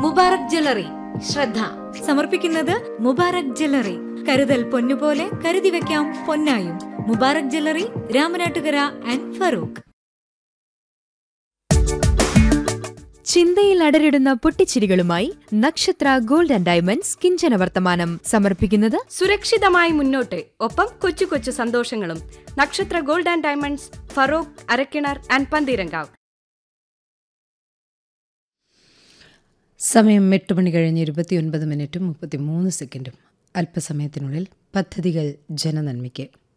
Mubarak jewellery ശ്രദ്ധ സമർപ്പിക്കുന്നത് Mubarak jewellery കരുതൽ പൊന്നുപോലെ കരുതി വെക്കാം പൊന്നായും മുബാറക് ജ്വല്ലറി രാമനാട്ടുകര ആൻഡ് ഫറൂഖ് ചിന്തയിൽ അടരിടുന്ന പൊട്ടിച്ചിരികളുമായി നക്ഷത്ര ഗോൾഡ് ആൻഡ് ഡയമണ്ട്സ് കിഞ്ചന വർത്തമാനം സമർപ്പിക്കുന്നത് സുരക്ഷിതമായി മുന്നോട്ട് ഒപ്പം കൊച്ചു കൊച്ചു സന്തോഷങ്ങളും Nakshatra gold and diamonds Feroke Arakkinar and Pantheerankavu സമയം എട്ട് മണി കഴിഞ്ഞ് ഇരുപത്തിയൊൻപത് മിനിറ്റും മുപ്പത്തിമൂന്ന് സെക്കൻഡും അല്പസമയത്തിനുള്ളിൽ പദ്ധതികൾ ജനനന്മയ്ക്ക്